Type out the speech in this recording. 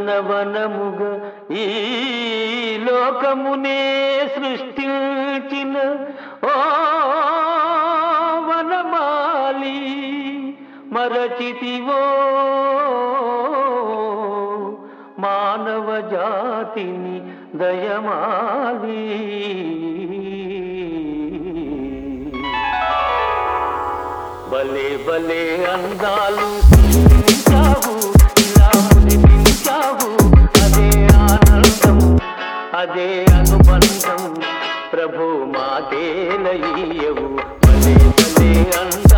నందనవనముగ ఈ లోకమునే సృష్టించిన ఓ వనమాలి మరచితివో మానవ జాతిని దయమాలి భలే భలే అందాలు సృష్టించావు ఇలా మునిపించావు అదే ఆనందం అదే అనుబంధం ప్రభు మాతేలయ్యవు భలే భలే అందాలు